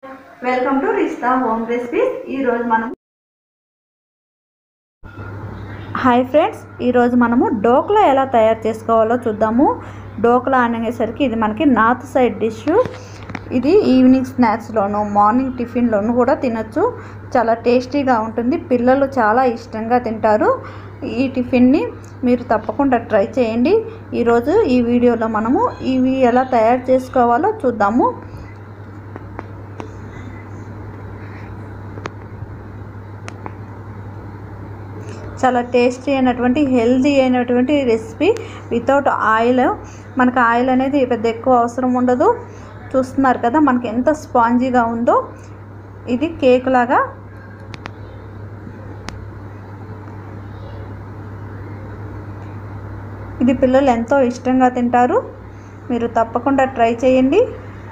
welcome to Rista home recipes ఈరోజు మనం hi friends ఈరోజు మనము డోక్లా ఎలా తయారు చేసుకోవాలో చూద్దాము డోక్లా అనేసరికి ఇది మనకి నార్త్ సైడ్ డిష్ ఇది ఈవినింగ్ స్నాక్స్లోను మార్నింగ్ టిఫిన్లోను కూడా తినొచ్చు చాలా టేస్టీగా ఉంటుంది పిల్లలు చాలా ఇష్టంగా తింటారు ఈ టిఫిన్ని మీరు తప్పకుండా ట్రై చేయండి ఈరోజు ఈ వీడియోలో మనము ఇవి ఎలా తయారు చేసుకోవాలో చూద్దాము చాలా టేస్టీ అయినటువంటి హెల్తీ అయినటువంటి రెసిపీ వితౌట్ ఆయిల్ మనకు ఆయిల్ అనేది పెద్ద ఎక్కువ అవసరం ఉండదు చూస్తున్నారు కదా మనకి ఎంత స్పాంజీగా ఉందో ఇది కేక్ లాగా ఇది పిల్లలు ఎంతో ఇష్టంగా తింటారు మీరు తప్పకుండా ట్రై చేయండి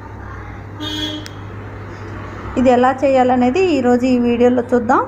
ఇది ఎలా చేయాలనేది ఈరోజు ఈ వీడియోలో చూద్దాం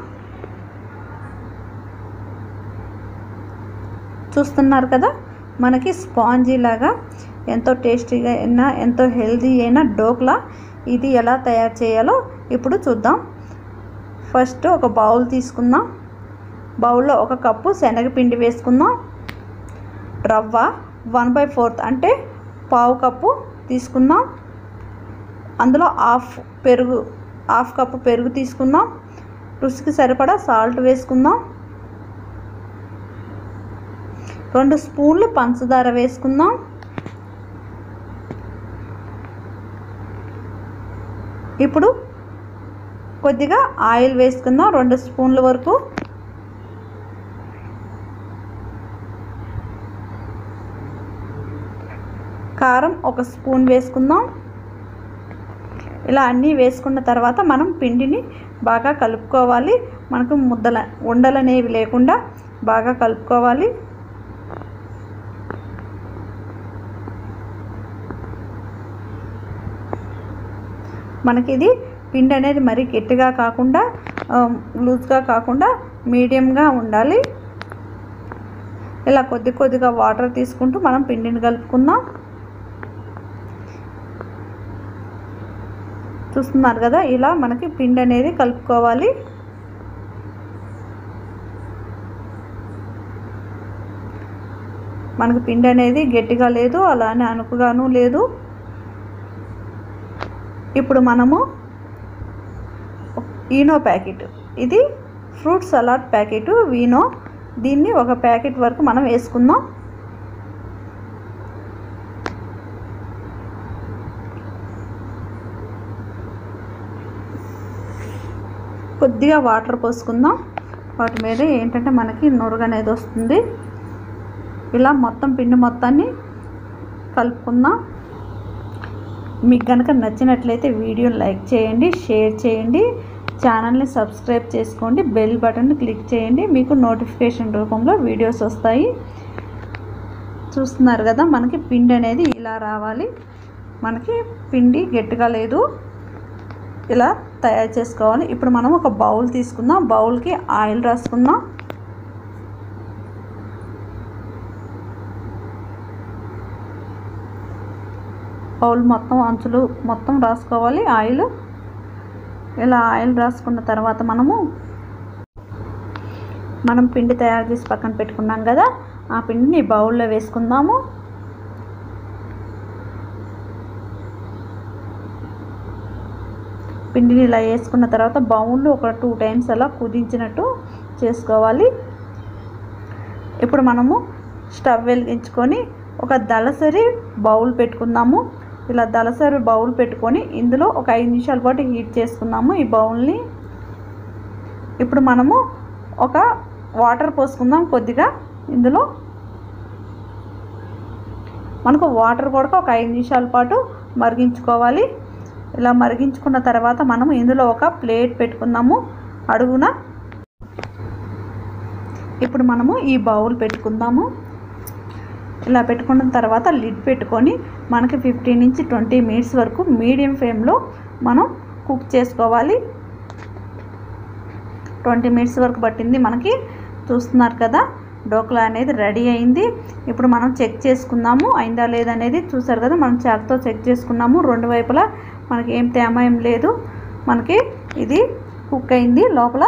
చూస్తున్నారు కదా మనకి స్పాంజీ లాగా ఎంతో టేస్టీగా అయినా ఎంతో హెల్తీ అయిన డోక్లా ఇది ఎలా తయారు చేయాలో ఇప్పుడు చూద్దాం ఫస్ట్ ఒక బౌల్ తీసుకుందాం బౌల్లో ఒక కప్పు శనగపిండి వేసుకుందాం రవ్వ వన్ బై ఫోర్త్ అంటే పావు కప్పు తీసుకుందాం అందులో హాఫ్ పెరుగు హాఫ్ కప్పు పెరుగు తీసుకుందాం రుచికి సరిపడా సాల్ట్ వేసుకుందాం రెండు స్పూన్లు పంచదార వేసుకుందాం ఇప్పుడు కొద్దిగా ఆయిల్ వేసుకుందాం రెండు స్పూన్ల వరకు కారం ఒక స్పూన్ వేసుకుందాం ఇలా అన్నీ వేసుకున్న తర్వాత మనం పిండిని బాగా కలుపుకోవాలి మనకు ముద్దల ఉండలనేవి లేకుండా బాగా కలుపుకోవాలి మనకి ఇది పిండి అనేది మరీ గట్టిగా కాకుండా లూజ్గా కాకుండా మీడియంగా ఉండాలి ఇలా కొద్ది కొద్దిగా వాటర్ తీసుకుంటూ మనం పిండిని కలుపుకుందాం చూస్తున్నారు కదా ఇలా మనకి పిండి అనేది కలుపుకోవాలి మనకి పిండి అనేది గట్టిగా లేదు అలానే అనుకుగాను లేదు ఇప్పుడు మనము ఈనో ప్యాకెట్ ఇది ఫ్రూట్ సలాడ్ ప్యాకెట్ వీనో దీన్ని ఒక ప్యాకెట్ వరకు మనం వేసుకుందాం కొద్దిగా వాటర్ పోసుకుందాం వాటి మీద ఏంటంటే మనకి నురుగు అనేది వస్తుంది ఇలా మొత్తం పిండి మొత్తాన్ని కలుపుకుందాం మీకు కనుక నచ్చినట్లయితే వీడియో లైక్ చేయండి షేర్ చేయండి ఛానల్ని సబ్స్క్రైబ్ చేసుకోండి బెల్ బటన్ని క్లిక్ చేయండి మీకు నోటిఫికేషన్ రూపంలో వీడియోస్ వస్తాయి చూస్తున్నారు కదా మనకి పిండి అనేది ఇలా రావాలి మనకి పిండి గట్టిగా లేదు ఇలా తయారు చేసుకోవాలి ఇప్పుడు మనం ఒక బౌల్ తీసుకుందాం బౌల్కి ఆయిల్ రాసుకుందాం బౌల్ మొత్తం అంచులు మొత్తం రాసుకోవాలి ఆయిల్ ఇలా ఆయిల్ రాసుకున్న తర్వాత మనము మనం పిండి తయారు చేసి పక్కన పెట్టుకున్నాం కదా ఆ పిండిని బౌల్లో వేసుకుందాము పిండిని ఇలా వేసుకున్న తర్వాత బౌల్లో ఒక టూ టైమ్స్ అలా కుదించినట్టు చేసుకోవాలి ఇప్పుడు మనము స్టవ్ వెలిగించుకొని ఒక దళసరి బౌల్ పెట్టుకుందాము ఇలా దళసరి బౌల్ పెట్టుకొని ఇందులో ఒక ఐదు నిమిషాల పాటు హీట్ చేసుకుందాము ఈ బౌల్ని ఇప్పుడు మనము ఒక వాటర్ పోసుకుందాం కొద్దిగా ఇందులో మనకు వాటర్ కూడా ఒక ఐదు నిమిషాల పాటు మరిగించుకోవాలి ఇలా మరిగించుకున్న తర్వాత మనం ఇందులో ఒక ప్లేట్ పెట్టుకుందాము అడుగున ఇప్పుడు మనము ఈ బౌల్ పెట్టుకుందాము ఇలా పెట్టుకున్న తర్వాత లిడ్ పెట్టుకొని మనకి ఫిఫ్టీన్ నుంచి ట్వంటీ మినిట్స్ వరకు మీడియం ఫ్లేమ్లో మనం కుక్ చేసుకోవాలి ట్వంటీ మినిట్స్ వరకు పట్టింది మనకి చూస్తున్నారు కదా డోక్లా అనేది రెడీ అయింది ఇప్పుడు మనం చెక్ చేసుకుందాము అయిందా లేదనేది చూసారు కదా మనం చాక్తో చెక్ చేసుకున్నాము రెండు వైపులా మనకి ఏం తేమ ఏం లేదు మనకి ఇది కుక్ అయింది లోపల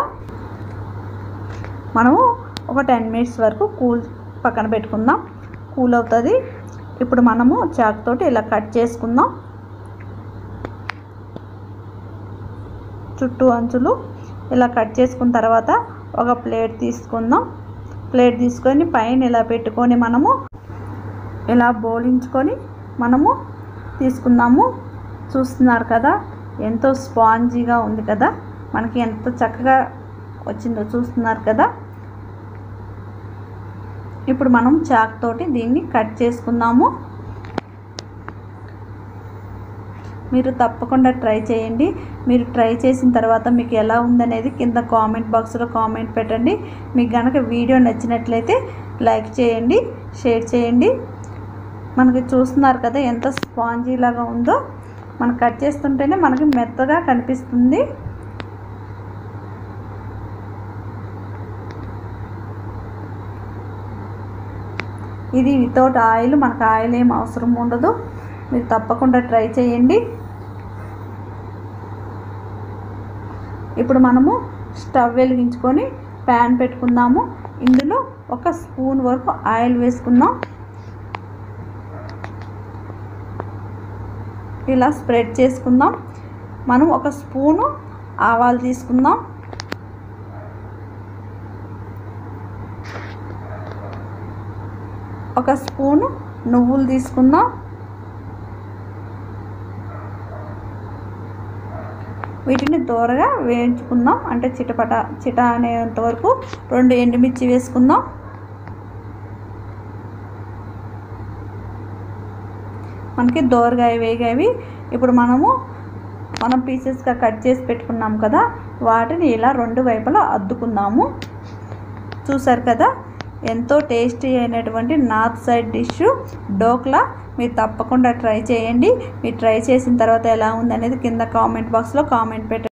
మనము ఒక టెన్ మినిట్స్ వరకు కూల్ పక్కన పెట్టుకుందాం కూల్ అవుతుంది ఇప్పుడు మనము చాక్ తోటి ఇలా కట్ చేసుకుందాం చుట్టూ అంచులు ఇలా కట్ చేసుకున్న తర్వాత ఒక ప్లేట్ తీసుకుందాం ప్లేట్ తీసుకొని పైన ఇలా పెట్టుకొని మనము ఇలా బోలించుకొని మనము తీసుకుందాము చూస్తున్నారు కదా ఎంతో స్పాంజీగా ఉంది కదా మనకి ఎంత చక్కగా వచ్చిందో చూస్తున్నారు కదా ఇప్పుడు మనం చాక్ తోటి దీన్ని కట్ చేసుకుందాము మీరు తప్పకుండా ట్రై చేయండి మీరు ట్రై చేసిన తర్వాత మీకు ఎలా ఉందనేది కింద కామెంట్ బాక్స్లో కామెంట్ పెట్టండి మీకు కనుక వీడియో నచ్చినట్లయితే లైక్ చేయండి షేర్ చేయండి మనకి చూస్తున్నారు కదా ఎంత స్పాంజీ లాగా ఉందో మనం కట్ చేస్తుంటేనే మనకి మెత్తగా కనిపిస్తుంది ఇది వితౌట్ ఆయిల్ మనకు ఆయిల్ ఏం అవసరం ఉండదు మీరు తప్పకుండా ట్రై చేయండి ఇప్పుడు మనము స్టవ్ వెలిగించుకొని ప్యాన్ పెట్టుకుందాము ఇందులో ఒక స్పూన్ వరకు ఆయిల్ వేసుకుందాం ఇలా స్ప్రెడ్ చేసుకుందాం మనం ఒక స్పూను ఆవాలు తీసుకుందాం ఒక స్పూను నువ్వులు తీసుకుందాం వీటిని దూరగా వేయించుకుందాం అంటే చిటపట చిట అనేంత వరకు రెండు ఎండుమిర్చి వేసుకుందాం మనకి దోరగా వేగావి ఇప్పుడు మనము మనం పీసెస్గా కట్ చేసి పెట్టుకున్నాం కదా వాటిని ఇలా రెండు వైపులా అద్దుకుందాము చూసారు కదా ఎంతో టేస్టీ అయినటువంటి నార్త్ సైడ్ డిష్ డోక్లా మీరు తప్పకుండా ట్రై చేయండి మీరు ట్రై చేసిన తర్వాత ఎలా ఉంది అనేది కింద కామెంట్ బాక్స్లో కామెంట్ పెట్టండి